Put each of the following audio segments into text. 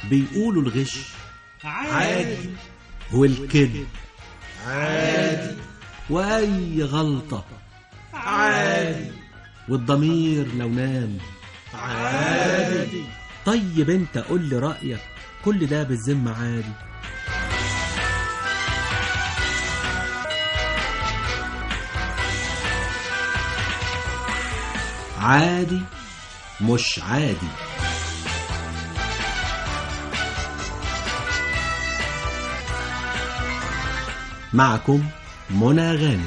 بيقولوا الغش عادي والكذب عادي وأي غلطة عادي والضمير لو نام عادي طيب انت قول لي رأيك كل ده بالذمة عادي عادي مش عادي معكم منى غانم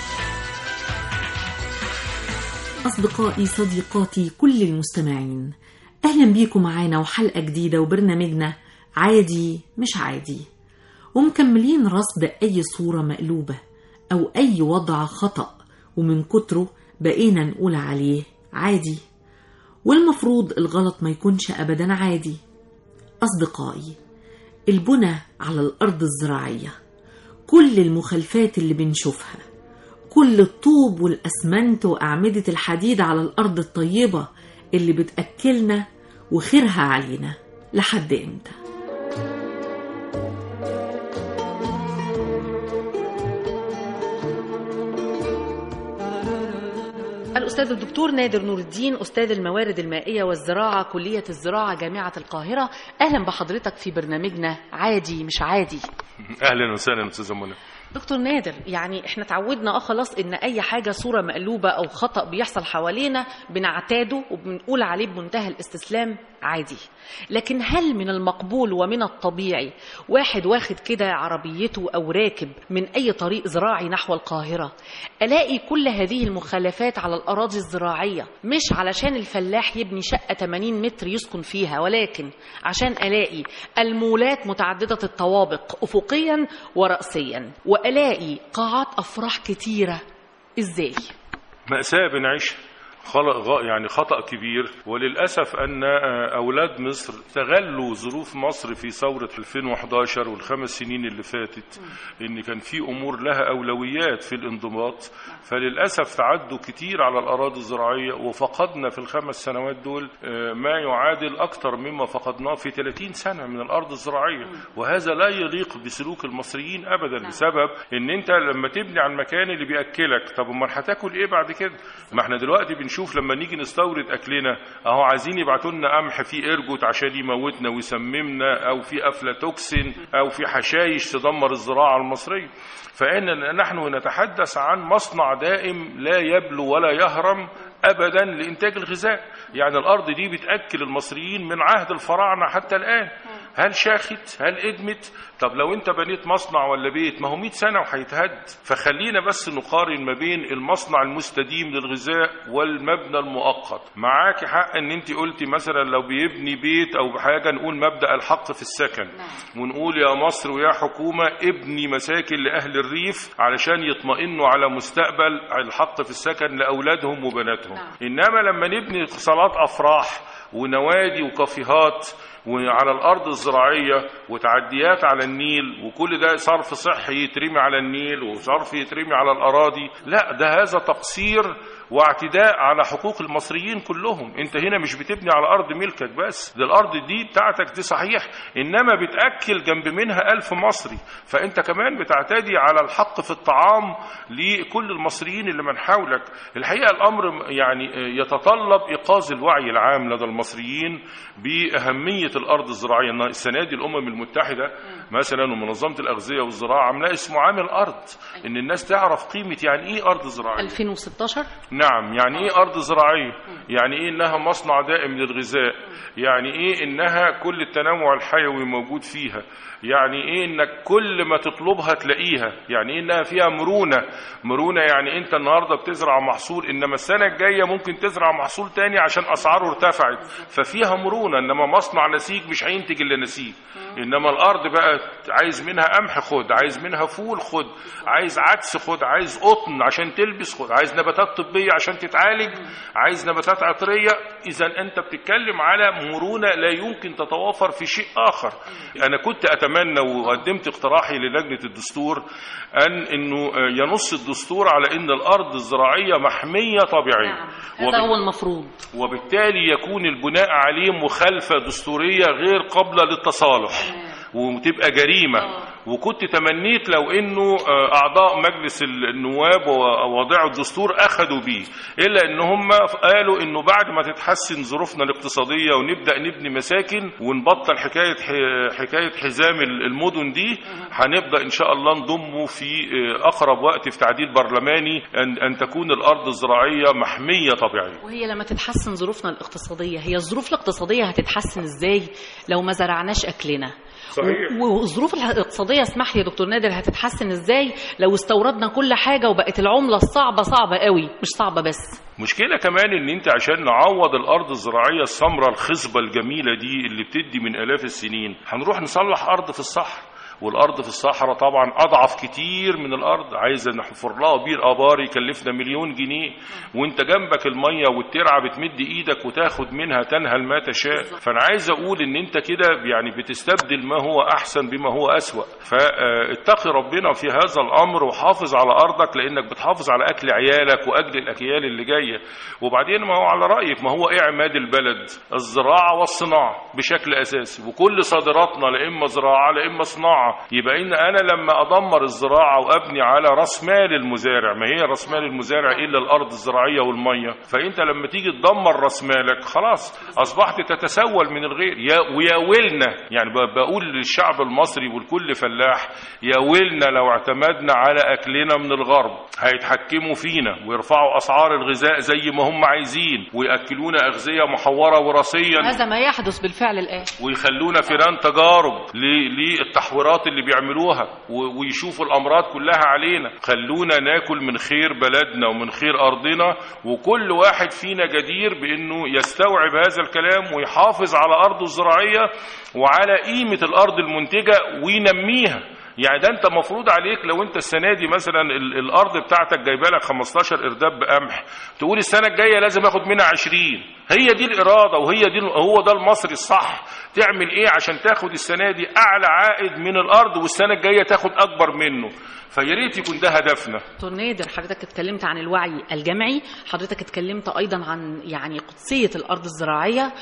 أصدقائي صديقاتي كل المستمعين أهلا بيكم معانا وحلقة جديدة وبرنامجنا عادي مش عادي ومكملين رصد أي صورة مقلوبة أو أي وضع خطأ ومن كتره بقينا نقول عليه عادي والمفروض الغلط ما يكونش أبدا عادي أصدقائي البنى على الأرض الزراعية كل المخالفات اللي بنشوفها كل الطوب والأسمنت وأعمدة الحديد على الأرض الطيبة اللي بتأكلنا وخيرها علينا لحد إمتى الأستاذ الدكتور نادر نور الدين أستاذ الموارد المائية والزراعة كلية الزراعة جامعة القاهرة أهلا بحضرتك في برنامجنا عادي مش عادي اهلا وسهلا استاذه منى دكتور نادر يعني احنا اتعودنا اه خلاص ان اي حاجه صوره مقلوبه او خطا بيحصل حوالينا بنعتاده وبنقول عليه بمنتهى الاستسلام عادي لكن هل من المقبول ومن الطبيعي واحد واخد كده عربيته او راكب من اي طريق زراعي نحو القاهره الاقي كل هذه المخالفات على الاراضي الزراعيه مش علشان الفلاح يبني شقه 80 متر يسكن فيها ولكن عشان الاقي المولات متعدده الطوابق افقيا وراسيا والاقي قاعات افراح كتيره ازاي مأساة بنعيشها خلق غ- يعني خطأ كبير وللأسف أن آه، أولاد مصر استغلوا ظروف مصر في ثورة 2011 والخمس سنين اللي فاتت إن كان في أمور لها أولويات في الانضباط فللأسف تعدوا كتير على الأراضي الزراعية وفقدنا في الخمس سنوات دول آه، ما يعادل أكثر مما فقدناه في 30 سنة من الأرض الزراعية وهذا لا يليق بسلوك المصريين أبدا بسبب إن أنت لما تبني على المكان اللي بيأكلك طب أمال هتاكل إيه بعد كده ما احنا دلوقتي بنشوف لما نيجي نستورد أكلنا أهو عايزين يبعتوا لنا قمح فيه إرجوت عشان يموتنا ويسممنا أو في أفلاتوكسين أو في حشايش تدمر الزراعة المصرية فإن نحن نتحدث عن مصنع دائم لا يبلو ولا يهرم ابدا لانتاج الغذاء يعني الارض دي بتاكل المصريين من عهد الفراعنه حتى الان هل شاخت هل ادمت طب لو انت بنيت مصنع ولا بيت ما هو 100 سنه وهيتهد فخلينا بس نقارن ما بين المصنع المستديم للغذاء والمبنى المؤقت معاك حق ان انت قلتي مثلا لو بيبني بيت او بحاجه نقول مبدا الحق في السكن ونقول يا مصر ويا حكومه ابني مساكن لاهل الريف علشان يطمئنوا على مستقبل الحق في السكن لاولادهم وبناتهم انما لما نبني صالات افراح ونوادي وكافيهات وعلى الارض الزراعيه وتعديات على النيل وكل ده صرف صحي يترمي على النيل وصرف يترمي على الاراضي لا ده هذا تقصير واعتداء على حقوق المصريين كلهم انت هنا مش بتبني على ارض ملكك بس ده الارض دي بتاعتك دي صحيح انما بتاكل جنب منها ألف مصري فانت كمان بتعتدي على الحق في الطعام لكل المصريين اللي من حولك الحقيقه الامر يعني يتطلب ايقاظ الوعي العام لدى المصريين باهميه الارض الزراعيه إن السنه دي الامم المتحده مثلا ومنظمه الاغذيه والزراعه عامله اسمه عام الارض ان الناس تعرف قيمه يعني ايه ارض زراعيه 2016 نعم يعني ايه ارض زراعيه يعني ايه انها مصنع دائم للغذاء يعني ايه انها كل التنوع الحيوي موجود فيها يعني ايه انك كل ما تطلبها تلاقيها يعني ايه انها فيها مرونه مرونه يعني انت النهارده بتزرع محصول انما السنه الجايه ممكن تزرع محصول تاني عشان اسعاره ارتفعت ففيها مرونه انما مصنع نسيج مش هينتج الا نسيج انما الارض بقى نباتات عايز منها قمح خد عايز منها فول خد عايز عدس خد عايز قطن عشان تلبس خد عايز نباتات طبيه عشان تتعالج عايز نباتات عطريه اذا انت بتتكلم على مرونه لا يمكن تتوافر في شيء اخر انا كنت اتمنى وقدمت اقتراحي للجنه الدستور ان انه ينص الدستور على ان الارض الزراعيه محميه طبيعيه نعم هذا هو المفروض وبالتالي يكون البناء عليه مخالفة دستورية غير قابلة للتصالح وتبقى جريمة وكنت تمنيت لو انه آه، اعضاء مجلس النواب ووضع الدستور اخذوا بيه الا ان هم قالوا انه بعد ما تتحسن ظروفنا الاقتصادية ونبدأ نبني مساكن ونبطل حكاية ح- حكاية حزام المدن دي هنبدأ ان شاء الله نضمه في آه، اقرب وقت في تعديل برلماني ان ان تكون الارض الزراعية محمية طبيعية وهي لما تتحسن ظروفنا الاقتصادية هي الظروف الاقتصادية هتتحسن ازاي لو ما زرعناش أكلنا صحيح. و- والظروف الاقتصادية اسمح لي يا دكتور نادر هتتحسن ازاي لو استوردنا كل حاجة وبقت العملة الصعبة صعبة قوي مش صعبة بس مشكلة كمان ان انت عشان نعوض الارض الزراعية السمراء الخصبة الجميلة دي اللي بتدي من الاف السنين هنروح نصلح ارض في الصحراء والارض في الصحراء طبعا اضعف كتير من الارض عايزه نحفر لها بير ابار يكلفنا مليون جنيه وانت جنبك الميه والترعه بتمد ايدك وتاخد منها تنهل ما تشاء فانا عايز اقول ان انت كده يعني بتستبدل ما هو احسن بما هو اسوا فاتقي ربنا في هذا الامر وحافظ على ارضك لانك بتحافظ على اكل عيالك واجل الاجيال اللي جايه وبعدين ما هو على رايك ما هو ايه عماد البلد الزراعه والصناعه بشكل اساسي وكل صادراتنا لا اما زراعه لا اما صناعه يبقى ان انا لما ادمر الزراعه وابني على راس مال المزارع ما هي راس مال المزارع الا الارض الزراعيه والميه فانت لما تيجي تدمر راس مالك خلاص اصبحت تتسول من الغير يا ويا ويلنا يعني ب- بقول للشعب المصري والكل فلاح يا ويلنا لو اعتمدنا على اكلنا من الغرب هيتحكموا فينا ويرفعوا اسعار الغذاء زي ما هم عايزين وياكلونا اغذيه محوره وراثيا هذا ما يحدث بالفعل الآن ويخلونا فيران تجارب ل- للتحويرات اللي بيعملوها و- ويشوفوا الامراض كلها علينا خلونا ناكل من خير بلدنا ومن خير ارضنا وكل واحد فينا جدير بانه يستوعب هذا الكلام ويحافظ على ارضه الزراعيه وعلى قيمه الارض المنتجه وينميها يعني ده انت مفروض عليك لو انت السنه دي مثلا ال- الارض بتاعتك جايبه لك 15 ارداب قمح تقول السنه الجايه لازم اخد منها 20 هي دي الاراده وهي دي هو ده المصري الصح تعمل ايه عشان تاخد السنه دي اعلى عائد من الارض والسنه الجايه تاخد اكبر منه فيا ريت يكون ده هدفنا دكتور نادر حضرتك اتكلمت عن الوعي الجمعي حضرتك اتكلمت ايضا عن يعني قدسيه الارض الزراعيه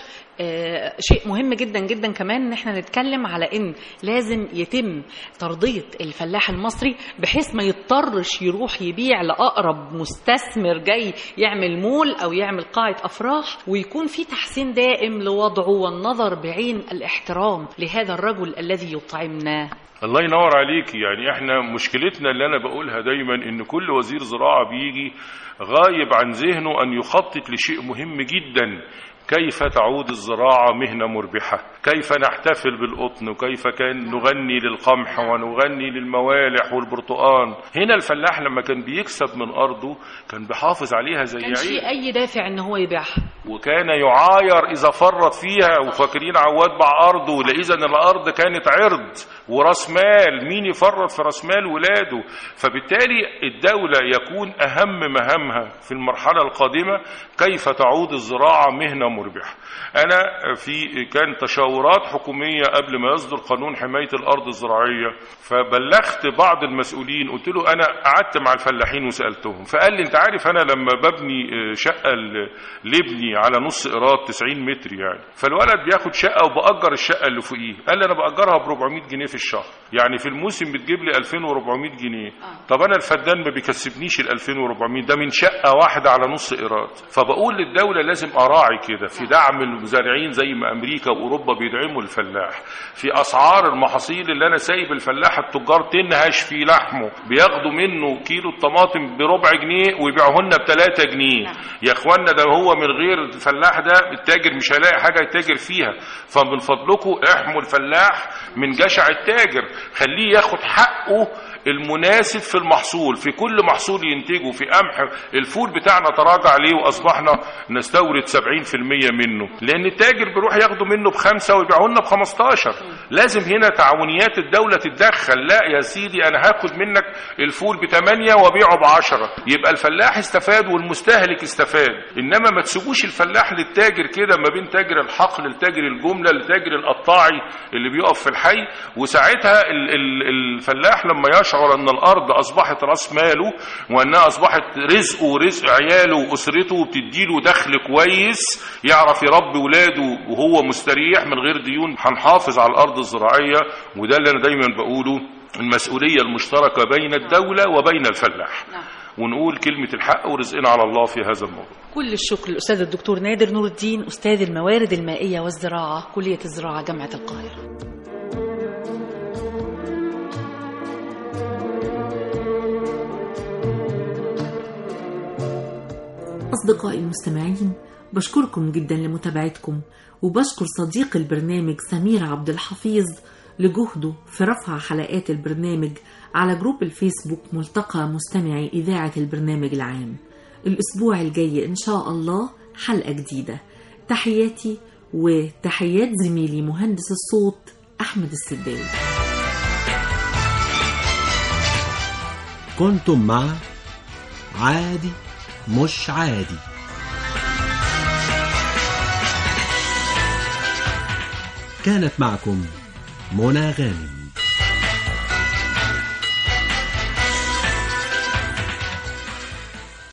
آه شيء مهم جدا جدا كمان ان احنا نتكلم على ان لازم يتم ترضيه الفلاح المصري بحيث ما يضطرش يروح يبيع لاقرب مستثمر جاي يعمل مول او يعمل قاعه افراح ويكون في تحسين دائم لوضعه والنظر بعين الاحترام لهذا الرجل الذي يطعمنا الله ينور عليك يعني احنا مشكلتنا اللي انا بقولها دايما ان كل وزير زراعة بيجي غايب عن ذهنه ان يخطط لشيء مهم جدا كيف تعود الزراعة مهنة مربحة كيف نحتفل بالقطن وكيف كان نغني للقمح ونغني للموالح والبرتقان هنا الفلاح لما كان بيكسب من أرضه كان بيحافظ عليها زي كانش عيد في اي دافع ان هو يبيعها وكان يعاير اذا فرط فيها وفاكرين عواد باع ارضه لا اذا الارض كانت عرض وراس مال مين يفرط في راس مال ولاده فبالتالي الدوله يكون اهم مهامها في المرحله القادمه كيف تعود الزراعه مهنه مربحه انا في كان تشاورات حكوميه قبل ما يصدر قانون حمايه الارض الزراعيه فبلغت بعض المسؤولين قلت له انا قعدت مع الفلاحين وسالتهم فقال لي انت عارف انا لما ببني شقه ل- لابني على نص ايراد 90 متر يعني فالولد بياخد شقه وباجر الشقه اللي فوقيه قال لي انا باجرها ب 400 جنيه في الشهر يعني في الموسم بتجيب لي 2400 جنيه طب انا الفدان ما بيكسبنيش ال 2400 ده من شقه واحده على نص ايراد فبقول للدوله لازم اراعي كده في دعم المزارعين زي ما امريكا واوروبا بيدعموا الفلاح في اسعار المحاصيل اللي انا سايب الفلاح التجار تنهش في لحمه بياخدوا منه كيلو الطماطم بربع جنيه ويبيعوه لنا ب 3 جنيه نعم. يا اخوانا ده هو من غير الفلاح ده التاجر مش هيلاقي حاجه يتاجر فيها فمن فضلكم احموا الفلاح من جشع التاجر خليه ياخد حقه المناسب في المحصول في كل محصول ينتجه في قمح الفول بتاعنا تراجع ليه واصبحنا نستورد 70% منه لان التاجر بيروح ياخده منه بخمسة ويبيعه لنا ب 15 لازم هنا تعاونيات الدولة تتدخل لا يا سيدي انا هاخد منك الفول ب 8 وابيعه ب 10 يبقى الفلاح استفاد والمستهلك استفاد انما ما تسيبوش الفلاح للتاجر كده ما بين تاجر الحقل لتاجر الجملة لتاجر القطاعي اللي بيقف في الحي وساعتها ال- ال- الفلاح لما يشعر ان الارض اصبحت راس ماله وانها اصبحت رزقه ورزق عياله واسرته وبتديله دخل كويس يعرف يربي ولاده وهو مستريح من غير ديون هنحافظ على الارض الزراعيه وده اللي انا دايما بقوله المسؤوليه المشتركه بين الدوله وبين الفلاح ونقول كلمه الحق ورزقنا على الله في هذا الموضوع كل الشكر للأستاذ الدكتور نادر نور الدين أستاذ الموارد المائية والزراعة كلية الزراعة جامعة القاهرة أصدقائي المستمعين بشكركم جدا لمتابعتكم وبشكر صديق البرنامج سمير عبد الحفيظ لجهده في رفع حلقات البرنامج على جروب الفيسبوك ملتقى مستمعي إذاعة البرنامج العام الأسبوع الجاي إن شاء الله حلقة جديدة تحياتي وتحيات زميلي مهندس الصوت أحمد السداوي كنتم مع عادي مش عادي كانت معكم منى غانم